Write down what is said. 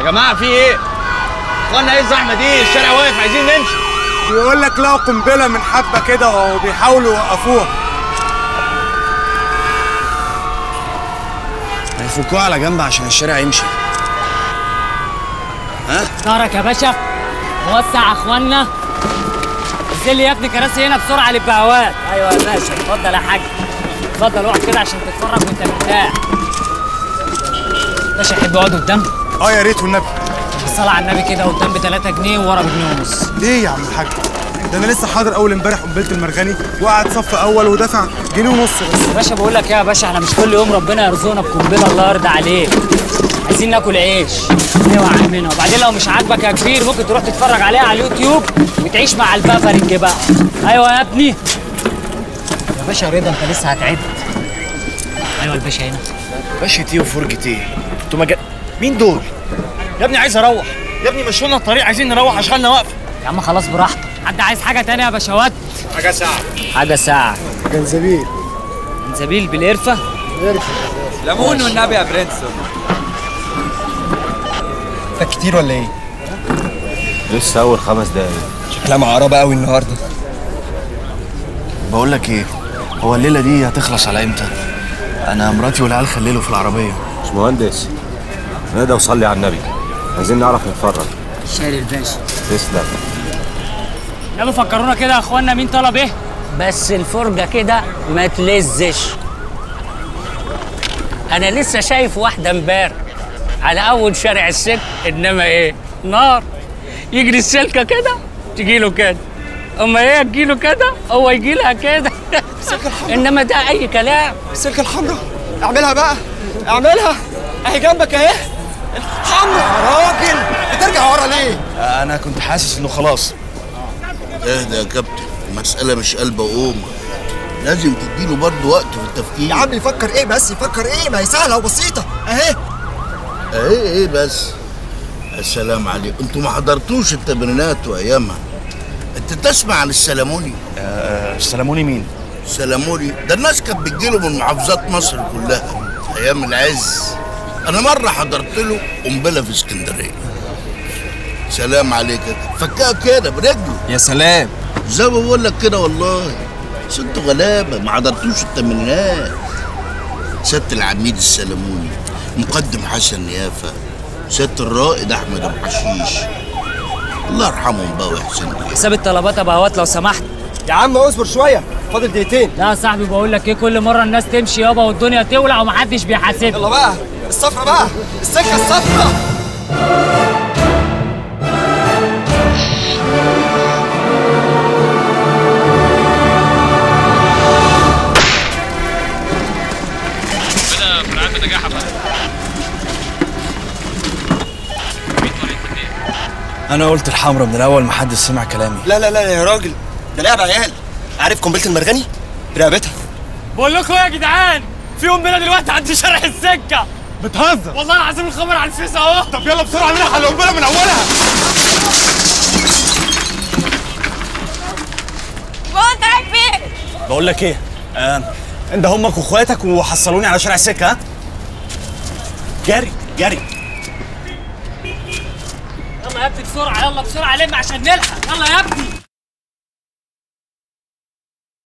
يا جماعه في ايه اخوانا ايه الزحمه دي الشارع واقف عايزين نمشي بيقول لك لقوا قنبله من حبه كده وبيحاولوا يوقفوها هيفكوها على جنب عشان الشارع يمشي دارك يا باشا وسع يا اخوانا نزل لي يا ابني كراسي هنا بسرعه للبهوات ايوه يا باشا اتفضل يا حاج اتفضل اقعد كده عشان تتفرج وانت مرتاح باشا يحب يقعد قدام اه يا ريت والنبي الصلاة على النبي كده قدام ب 3 جنيه وورا بجنيه ونص ليه يا عم الحاج ده انا لسه حاضر اول امبارح قنبله المرغني وقعد صف اول ودفع جنيه ونص بس يا باشا بقول لك ايه يا باشا احنا مش كل يوم ربنا يرزقنا بقنبله الله يرضى عليك عايزين ناكل عيش ايوه يا عمنا وبعدين لو مش عاجبك يا كبير ممكن تروح تتفرج عليها على اليوتيوب وتعيش مع البافرنج بقى ايوه يا ابني يا باشا رضا انت لسه هتعد ايوه الباشا هنا باشا ايه وفرجة ايه انتوا مجا... مين دول يا ابني عايز اروح يا ابني مشونا الطريق عايزين نروح اشغالنا واقفه يا عم خلاص براحتك حد عايز حاجه تانية يا باشوات حاجه ساعه حاجه ساعه جنزبيل زنزبيل بالقرفه ليمون والنبي يا برنس ده كتير ولا ايه؟ لسه اول خمس دقايق شكلها معقربة قوي النهارده بقول لك ايه هو الليله دي هتخلص على امتى انا مراتي والعيال خللوا في العربيه مش مهندس نادى وصلي على النبي عايزين نعرف نتفرج شاري الباشا تسلم يلا فكرونا كده يا اخوانا مين طلب ايه بس الفرجة كده ما تلزش أنا لسه شايف واحدة امبارح على أول شارع السك إنما إيه؟ نار يجري السلكة كده تجي له كده أما هي تجي له كده هو يجي لها كده إنما ده أي كلام السلكة الحمراء اعملها بقى اعملها اهي جنبك اهي الحمراء يا راجل بترجع ورا ليه؟ انا كنت حاسس انه خلاص اهدى يا كابتن المسألة مش قلبة وقومة لازم تديله برضه وقت في التفكير يا عم يفكر ايه بس يفكر ايه ما هي سهلة وبسيطة اهي ايه ايه بس السلام عليكم انتوا ما حضرتوش التمرينات وايامها انت تسمع عن السلموني آه سلموني مين السلموني ده الناس كانت بتجيله من محافظات مصر كلها ايام العز انا مره حضرت له قنبله في اسكندريه سلام عليك فكها كده برجله يا سلام زي ما بقول لك كده والله بس انتوا غلابه ما حضرتوش التمرينات سياده العميد السلموني مقدم حسن نيافه سياده الرائد احمد ابو حشيش الله يرحمهم بقى ويحسن اليهم حساب الطلبات يا بهوات لو سمحت يا عم اصبر شوية فاضل دقيقتين لا يا صاحبي بقول لك ايه كل مره الناس تمشي يابا والدنيا تولع ومحدش بيحاسبني يلا بقى الصفرة بقى السكة الصفرة انا قلت الحمرا من الاول محدش سمع كلامي لا لا لا يا راجل ده لعب عيال عارف قنبلة المرغني؟ برقبتها بقول لكم يا جدعان في قنبله دلوقتي عند شارع السكه بتهزر والله العظيم الخبر على الفيس اهو طب يلا بسرعه نلحق القنبله من اولها بابا انت رايح فين؟ بقول لك ايه آه انت همك واخواتك وحصلوني على شارع السكه ها جري جري يلا يا ابني بسرعه يلا بسرعه لم عشان نلحق يلا يا ابني